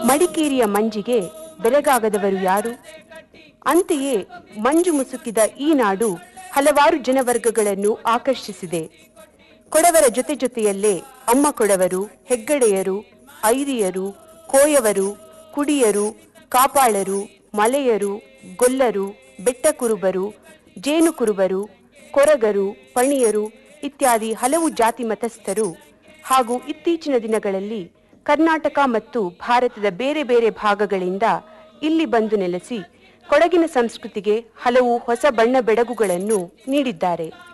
ಮಡಿಕೇರಿಯ ಮಂಜಿಗೆ ಬೆರಗಾಗದವರು ಯಾರು ಅಂತೆಯೇ ಮಂಜು ಮುಸುಕಿದ ಈ ನಾಡು ಹಲವಾರು ಜನವರ್ಗಗಳನ್ನು ಆಕರ್ಷಿಸಿದೆ ಕೊಡವರ ಜೊತೆ ಜೊತೆಯಲ್ಲೇ ಅಮ್ಮ ಕೊಡವರು ಹೆಗ್ಗಡೆಯರು ಐರಿಯರು ಕೋಯವರು ಕುಡಿಯರು ಕಾಪಾಳರು ಮಲೆಯರು ಗೊಲ್ಲರು ಬೆಟ್ಟಕುರುಬರು ಜೇನು ಕುರುಬರು ಕೊರಗರು ಪಣಿಯರು ಇತ್ಯಾದಿ ಹಲವು ಜಾತಿ ಮತಸ್ಥರು ಹಾಗೂ ಇತ್ತೀಚಿನ ದಿನಗಳಲ್ಲಿ ಕರ್ನಾಟಕ ಮತ್ತು ಭಾರತದ ಬೇರೆ ಬೇರೆ ಭಾಗಗಳಿಂದ ಇಲ್ಲಿ ಬಂದು ನೆಲೆಸಿ ಕೊಡಗಿನ ಸಂಸ್ಕೃತಿಗೆ ಹಲವು ಹೊಸ ಬಣ್ಣ ಬೆಳಗುಗಳನ್ನು ನೀಡಿದ್ದಾರೆ